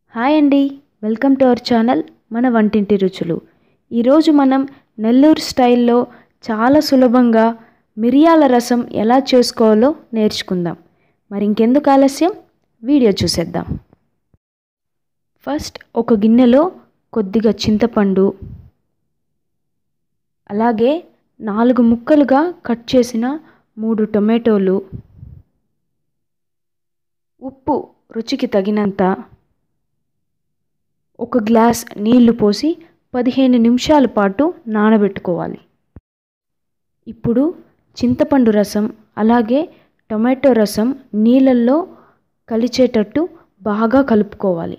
hi అండి welcome to our channel మన వంటింటి రుచులు ఈరోజు మనం నెల్లూరు స్టైల్లో చాలా సులభంగా మిరియాల రసం ఎలా చేసుకోవాలో నేర్చుకుందాం మరి ఇంకెందుకు ఆలస్యం వీడియో చూసేద్దాం ఫస్ట్ ఒక గిన్నెలో కొద్దిగా చింతపండు అలాగే నాలుగు ముక్కలుగా కట్ చేసిన మూడు టొమాటోలు ఉప్పు రుచికి తగినంత ఒక గ్లాస్ నీళ్లు పోసి పదిహేను నిమిషాల పాటు నానబెట్టుకోవాలి ఇప్పుడు చింతపండు రసం అలాగే టొమాటో రసం నీళ్ళల్లో కలిచేటట్టు బాగా కలుపుకోవాలి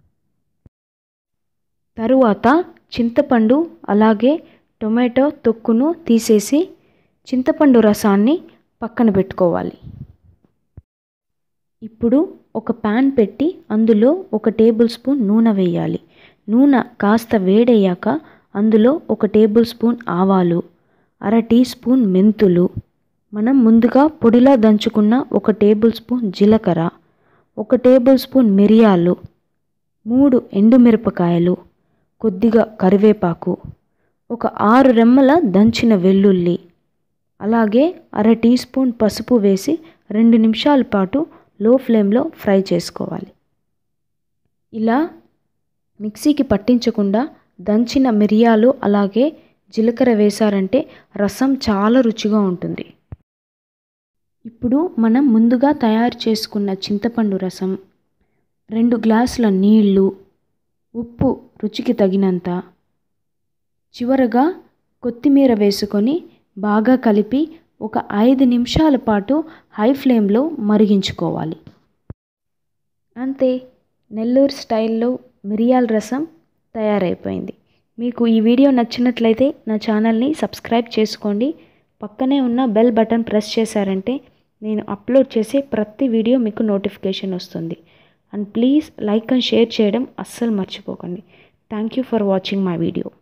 తరువాత చింతపండు అలాగే టొమాటో తొక్కును తీసేసి చింతపండు రసాన్ని పక్కన పెట్టుకోవాలి ఇప్పుడు ఒక ప్యాన్ పెట్టి అందులో ఒక టేబుల్ స్పూన్ నూనె వేయాలి నూనె కాస్త వేడయ్యాక అందులో ఒక టేబుల్ స్పూన్ ఆవాలు అర టీ స్పూన్ మెంతులు మనం ముందుగా పొడిలా దంచుకున్న ఒక టేబుల్ స్పూన్ జీలకర్ర ఒక టేబుల్ స్పూన్ మిరియాలు మూడు ఎండుమిరపకాయలు కొద్దిగా కరివేపాకు ఒక ఆరు రెమ్మల దంచిన వెల్లుల్లి అలాగే అర టీ స్పూన్ పసుపు వేసి రెండు నిమిషాల పాటు లో ఫ్లేమ్లో ఫ్రై చేసుకోవాలి ఇలా మిక్సీకి పట్టించకుండా దంచిన మిరియాలు అలాగే జీలకర్ర వేశారంటే రసం చాలా రుచిగా ఉంటుంది ఇప్పుడు మనం ముందుగా తయారు చేసుకున్న చింతపండు రసం రెండు గ్లాసుల నీళ్ళు ఉప్పు రుచికి తగినంత చివరగా కొత్తిమీర వేసుకొని బాగా కలిపి ఒక ఐదు నిమిషాల పాటు హై ఫ్లేమ్లో మరిగించుకోవాలి అంతే నెల్లూరు స్టైల్లో మిరియాల రసం తయారైపోయింది మీకు ఈ వీడియో నచ్చినట్లయితే నా ఛానల్ని సబ్స్క్రైబ్ చేసుకోండి పక్కనే ఉన్న బెల్ బటన్ ప్రెస్ చేశారంటే నేను అప్లోడ్ చేసే ప్రతి వీడియో మీకు నోటిఫికేషన్ వస్తుంది and please like and share చేయడం అస్సలు మర్చిపోకండి thank you for watching my video